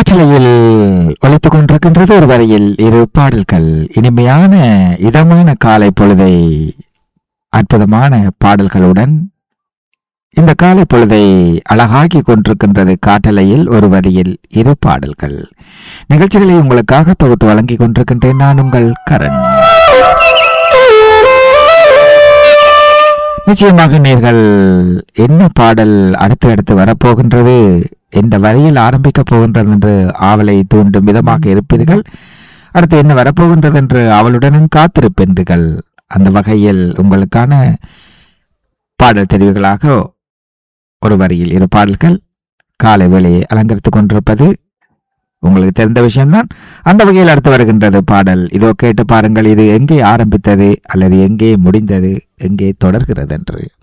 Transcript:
காற்றலையில் ஒலித்துக் கொண்டிருக்கின்றது ஒரு வரையில் இரு பாடல்கள் இனிமையான இதமான காலை பொழுதை அற்புதமான பாடல்களுடன் இந்த காலை பொழுதை அழகாக்கி கொண்டிருக்கின்றது காற்றலையில் ஒரு வரியில் இரு பாடல்கள் நிகழ்ச்சிகளை உங்களுக்காக தொகுத்து வழங்கிக் கொண்டிருக்கின்றேன் நான் உங்கள் கரண் நிச்சயமாக நீங்கள் என்ன பாடல் அடுத்து அடுத்து வரப்போகின்றது எந்த வரியில் ஆரம்பிக்கப் போகின்றது என்று ஆவலை தூண்டும் விதமாக இருப்பீர்கள் அடுத்து என்ன வரப்போகின்றது என்று அவளுடனும் காத்திருப்பீர்கள் அந்த வகையில் உங்களுக்கான பாடல் தெரிவுகளாக ஒரு வரியில் இரு பாடல்கள் காலை வேளையை அலங்கரித்துக் கொண்டிருப்பது உங்களுக்கு தெரிந்த விஷயம்தான் அந்த வகையில் அடுத்து வருகின்றது பாடல் இதோ கேட்டு பாருங்கள் இது எங்கே ஆரம்பித்தது அல்லது எங்கே முடிந்தது எங்கே தொடர்கிறது என்று